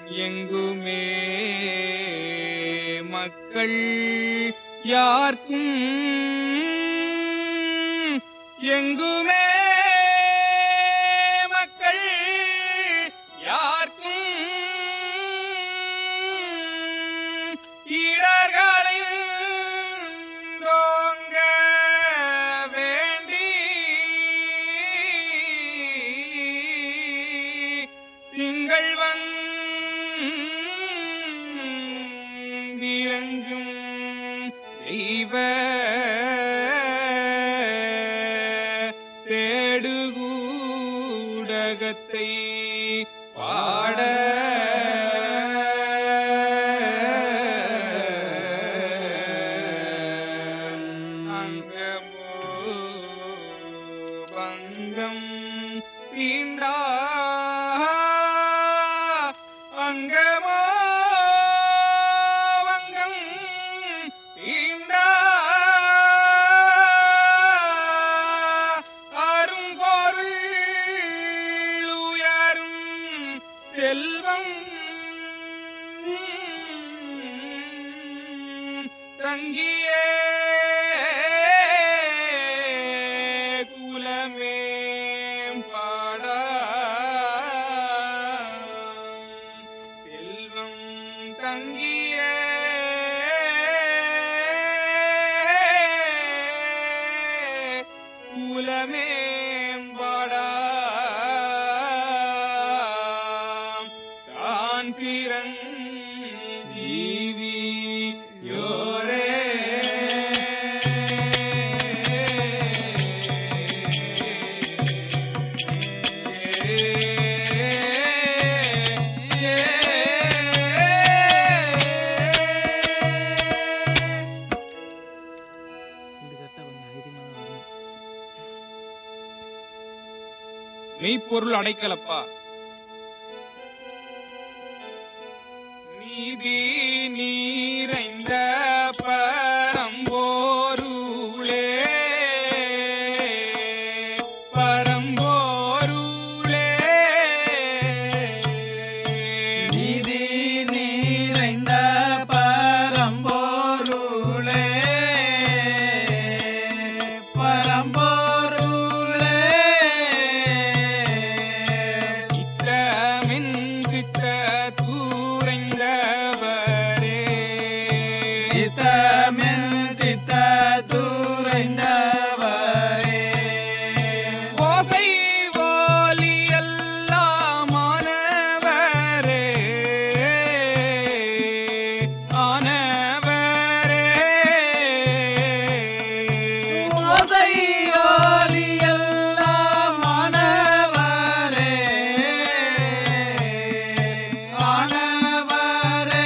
எங்குமே மக்கள் யார்க்கும் எங்குமே மக்கள் யார்க்கும் இடர்களை தோங்க வேண்டி திங்கள் வந்திரங்கும் தெய்வ தேடுகூடகத்தை பாட அங்கமோ பங்கம் தீண்டா அங்கமோ வங்கம் தீண்டா அரும்பொருள் உயரும் செல்வம் தங்கியே குலமே பாடா செல்வம் தங்கிய குலமேம்பாடா தான் சிறன் ஜீவி யோரே இது கரெக்டாக கொஞ்சம் ஐதியமாக வரணும் மெய்ப்பொருள் அடைக்கலப்பா நீதி நீரைந்த பரம்போருளே பரம்போருளே நீதி நீரைந்த பரம்போருளே பரம்போருளே இத்தமின் சித்த தூரைந்தவரே சித்தமென் சித்த தூரைந்தவரே ஓசை ஓலி எல்லாம் ஆனவரே ஆனவரே ஓசையோலியெல்லாம் ஆனவரே ஆனவரே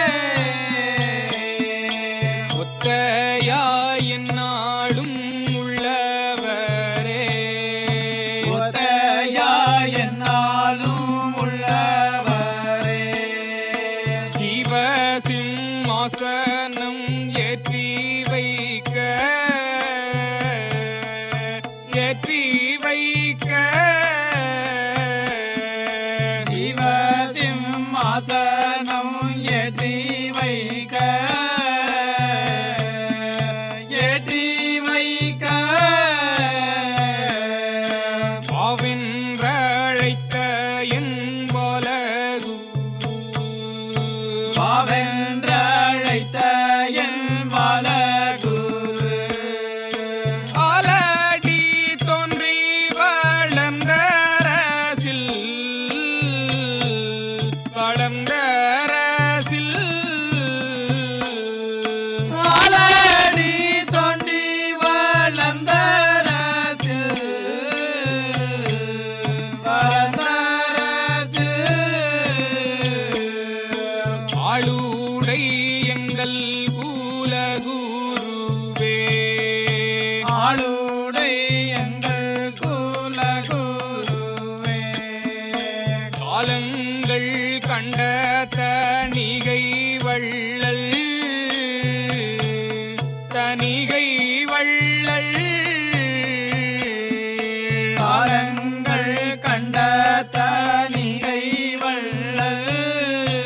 ஒத்தையாய் என்னாலும் உள்ளவரே ஒத்தையா என்னாலும் உள்ளவரே ஜீவ சிம்மாசனம் ஏற்றி வைக்க ஏற்றி வைக்க சிவசிம்மாசனம் ஏற்றி வைக்க ஏற்றி வைக்க பாவென்றழைத்த என் போலகு பாவென்றழைத்த என் வலகுரு ஆலடி தோன்றி வளர்ந்தரசில் வளர்ந்தரசில் ஆலடி தொண்டி வளர்ந்தரசில் வளர்ந்தரசில் ஆளுடை எங்கள் கூலகுருவே ஆளுடை எங்கள் குலகுருவே காலங்கள் கண்ட தணிகை வள்ளல் தணிகை வள்ளல் காலங்கள் கண்ட தனிகை வள்ளல்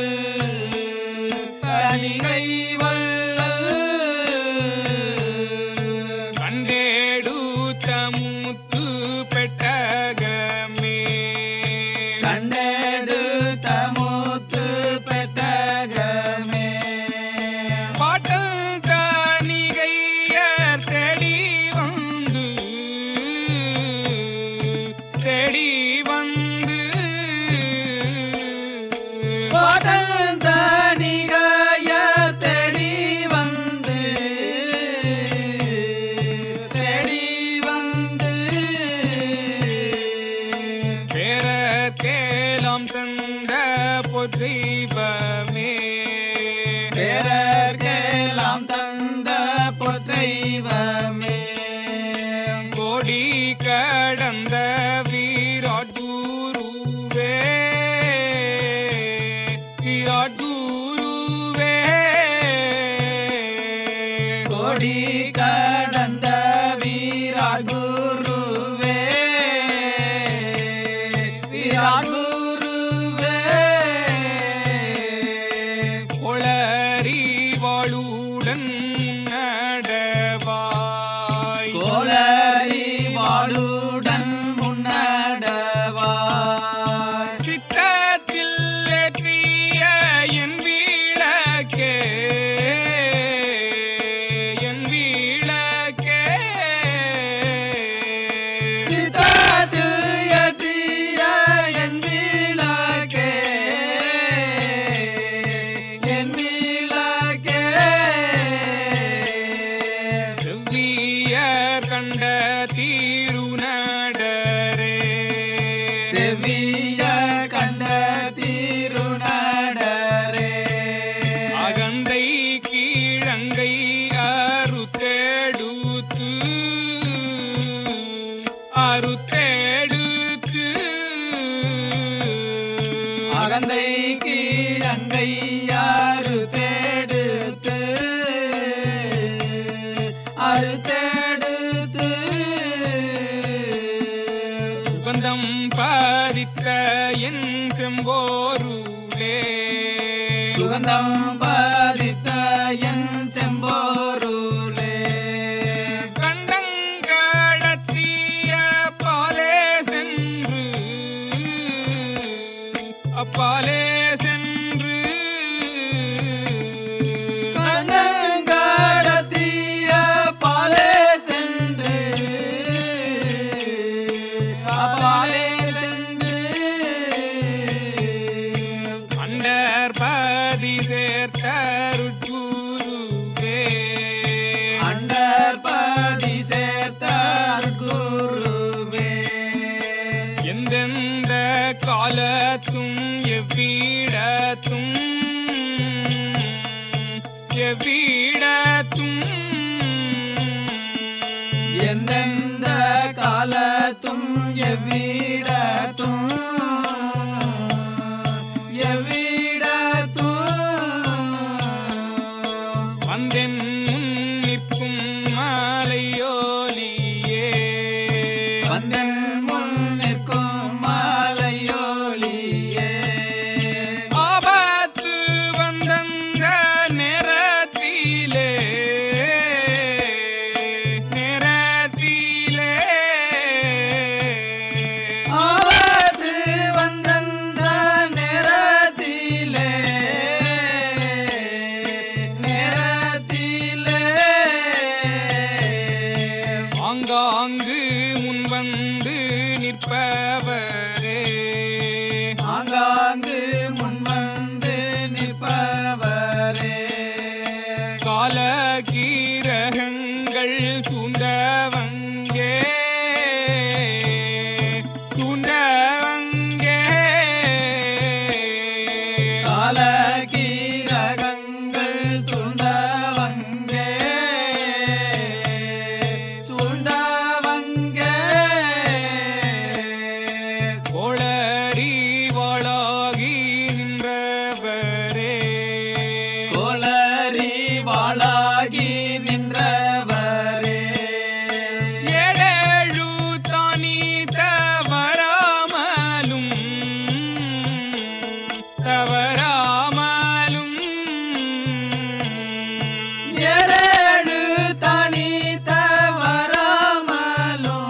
பேரர்க்கேலாம் தந்த பொற்றைவமே பேரர்க்கெல்லாம் தந்த பொற்றைவமே கோடி கடந்த வீராட் குருவே வீராட் குருவே கொடி கடந்த வீராட் குருவே வீராட் குருவே கொளறி வாழுடன் நடவாய் கோலரி வாளுடன் முன்னடவாய் சித்தத்தில் ஏற்றிய என் வீழக்கே என் வீழக்கே சித்தாத்து ஏற்றிய என் விளக்கே, என் விளக்கே. செவ்வியர் கண்ட தீருநடரே செவிய கண்ட திருநடரே. அகந்தை கீழங்கை அறுத்தெடுத்து அறுத்தெடுத்து அகந்தை கீழங்கை யாரு தேடுத்து அறுத்தெடுத்து சுகந்தம் பாதித்த என் செம்போருளே சுகந்தம் பாதித்த என் செம்போருளே கண்டங்கடத்திய பாலே சென்று அப்பாலே சென்று கண்ணங்கடத்திய பாலே சென்று அப்பாலே சென்று அண்டர் பதி சேர்த்தருட்குருவே அண்டர்பதி சேர்த்தார் குருவே எந்தெந்த காலத்தும் எவ்விடத்தும் எவ்விடத்தும் எந்தெந்த காலத்தும் எவ்விடத்தும் எவ்விடத்தும் வந்தென் முன் நிற்கும் மாலையோலியே வந்தன் முன் நிற்கும் மாலையோலியே ஆபத்து வந்தந்த நேரத்திலே நேரத்திலே ஆபத்து வந்தந்த நேரத்திலே நேரத்திலே ஆங்காங்கு முன் வந்து நிற்பவரே ஆங்காங்கு முன்வந்து நிற்பவரே காலகீரகங்கள் சூழ்ந்தவங்கே சூழ்ந்தவங்கே காலகீரகங்கள் சூழ்ந்தவங்கே சூழ்ந்தவங்கே கோளறி வாழாகி நின்றவரே கோலரி வாளாகி நின்றவரே ஏழேழு தானி தவறாமலும் தவறாமலும் ஏழேழு தனி தவறாமலும்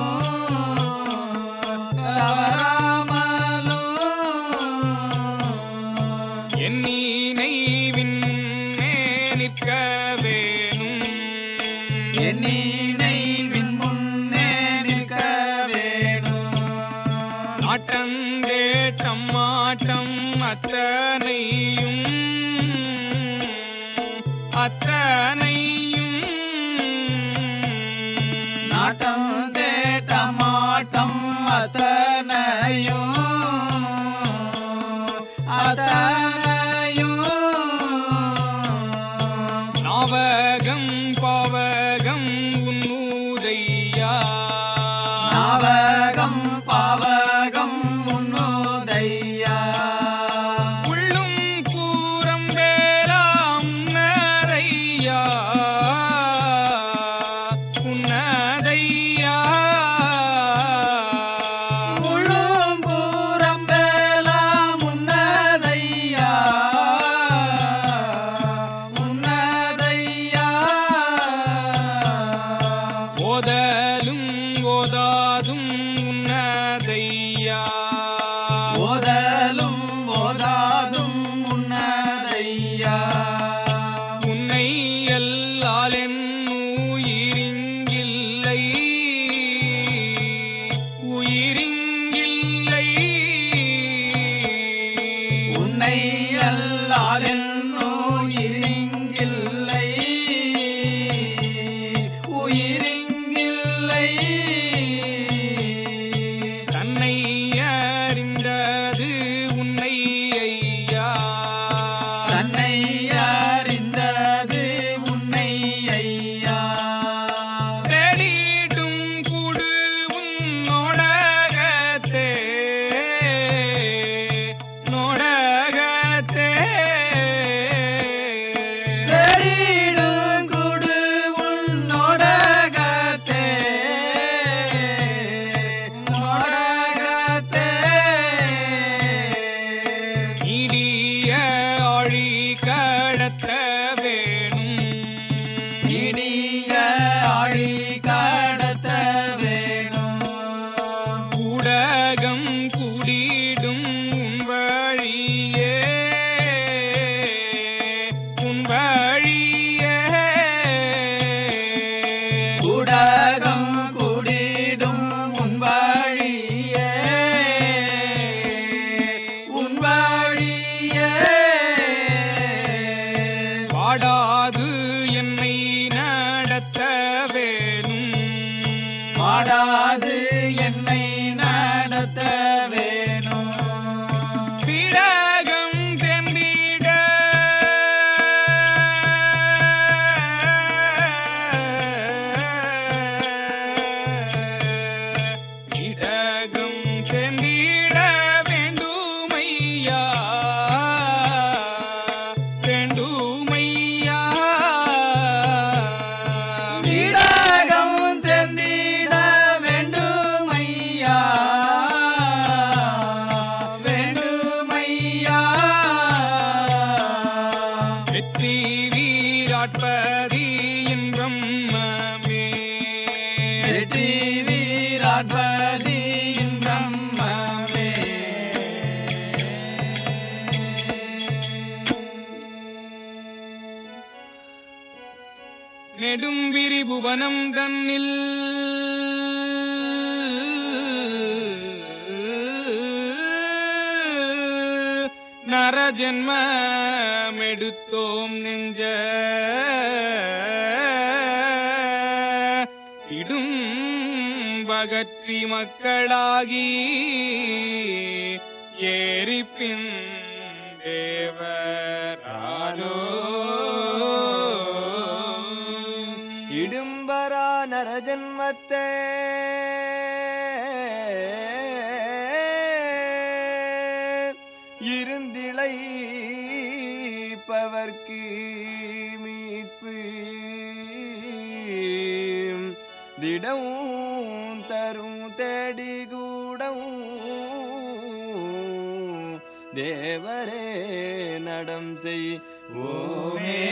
தவறாமலும் என் நினைவின் முன்னே நிற்க வேணும் என் நினைவின் முன்னே நிற்க வேணும் நாட்டந்தேட்டம் மாட்டம் அத்தனையும் அத்தனையும் நாட்டம் தேட்டமாட்டம் அத்தனையும் உன்னை அல்லால் உயிரிங்கில்லை உயிரிங்கில்லை தன்னை அறிந்தது உன்னை ஐயா தன்னை அறிந்தது உன்னை ஐயா தேடிடும் கூடு உன்னோடகத்தே நோடகத்தே தேடிடும் குடு உன்னோடகத்தே நோடகத்தே நீடிய ஆழி கடத்த வேணும் இனிய ஆழி கடத்த வேணும் ஊடகம் கூடிடும் உன் வழியே உன் வழியே உடகம் குடிடும் உன் வழியே உன் வழியே பாடாது என்னை நடத்த வேணும் மாடாது என்னை நடத்த வேணும் பிடகம் சென்றிட பிடகம் சென்றிட வேண்டுமையா வேண்டுமையா விடகம் செந்திட வேண்டுமையா வேண்டுமையா வெற்றி வீராட்பதி இன்பம் மே வெற்றி வீராட்பதி பிரம்மே நெடும் விரிபுவனம் தன்னில் நரஜன்மமெடுத்தோம் நெஞ்ச இடும் பகற்றி மக்களாகி ஏறிப்பின் தேவரானோ இடும்பரா நரஜன்மத்தே இருந்திழைப்பவர்க்கு மீட்பு திடம் தரும் தேடி கூடம் தேவரே நடம் செய் ஓமே